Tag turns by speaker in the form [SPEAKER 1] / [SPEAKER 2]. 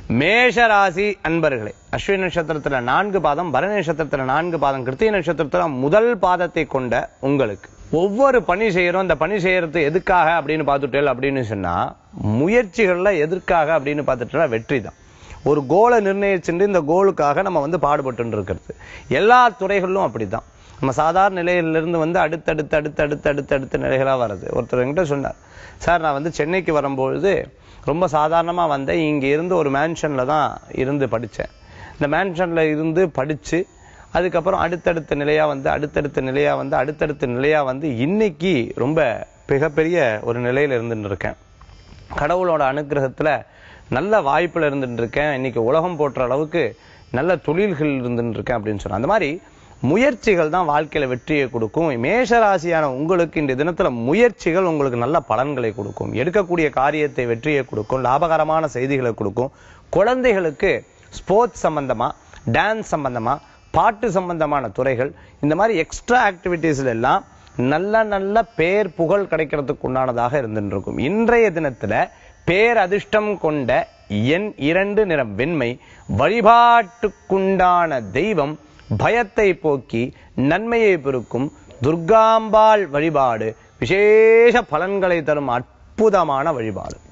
[SPEAKER 1] மேஷ ராசி அன்பர்களே அஸ்வினி நட்சத்திரத்துல நான்கு பாதம் பரணி நட்சத்திரத்துல நான்கு பாதம் கிருத்திகை நட்சத்திரத்துல முதல் பாதத்தை கொண்ட உங்களுக்கு ஒவ்வொரு பணி செய்யறோம் இந்த பணி செய்யறது எதுக்காக அப்படின்னு பார்த்துட்டேல் அப்படின்னு சொன்னா முயற்சிகள்ல எதற்காக அப்படின்னு பார்த்துட்டா வெற்றி தான் ஒரு கோலை நிர்ணயிச்சுட்டு இந்த கோலுக்காக நம்ம வந்து பாடுபட்டு இருக்கிறது எல்லா துறைகளிலும் அப்படிதான் நம்ம சாதாரண நிலையிலிருந்து வந்து அடுத்தடுத்து அடுத்து அடுத்து அடுத்து அடுத்த நிலைகளா வருது ஒருத்தர் என்கிட்ட சொன்னார் சார் நான் வந்து சென்னைக்கு வரும்பொழுது ரொம்ப சாதாரணமா வந்தேன் இங்க இருந்து ஒரு மேன்ஷன்ல தான் இருந்து படிச்சேன் இந்த மேன்ஷன்ல இருந்து படிச்சு அதுக்கப்புறம் அடுத்தடுத்த நிலையா வந்து அடுத்தடுத்த நிலையா வந்து அடுத்தடுத்த நிலையா வந்து இன்னைக்கு ரொம்ப மிகப்பெரிய ஒரு நிலையில இருந்துட்டு இருக்கேன் கடவுளோட அனுகிரகத்துல நல்ல வாய்ப்புல இருந்துட்டு இருக்கேன் இன்னைக்கு உலகம் போற்ற அளவுக்கு நல்ல தொழில்கள் இருந்துட்டு இருக்கேன் அப்படின்னு சொன்னேன் அந்த மாதிரி முயற்சிகள் தான் வாழ்க்கையில வெற்றியை கொடுக்கும் மேஷ ராசியான உங்களுக்கு இந்த தினத்துல முயற்சிகள் உங்களுக்கு நல்ல பலன்களை கொடுக்கும் எடுக்கக்கூடிய காரியத்தை வெற்றியை கொடுக்கும் லாபகரமான செய்திகளை கொடுக்கும் குழந்தைகளுக்கு ஸ்போர்ட்ஸ் சம்பந்தமா டான்ஸ் சம்பந்தமா பாட்டு சம்பந்தமான துறைகள் இந்த மாதிரி எக்ஸ்ட்ரா ஆக்டிவிட்டீஸ்ல எல்லாம் நல்ல நல்ல பேர் புகழ் கிடைக்கிறதுக்கு உண்டானதாக இருந்துட்டு இருக்கும் இன்றைய தினத்துல பேரதிர்ஷ்டம் கொண்ட எண் இரண்டு நிறம் வெண்மை வழிபாட்டுக்குண்டான தெய்வம் பயத்தை போக்கி நன்மையை பெருக்கும் துர்காம்பாள் வழிபாடு விசேஷ பலன்களை தரும் அற்புதமான வழிபாடு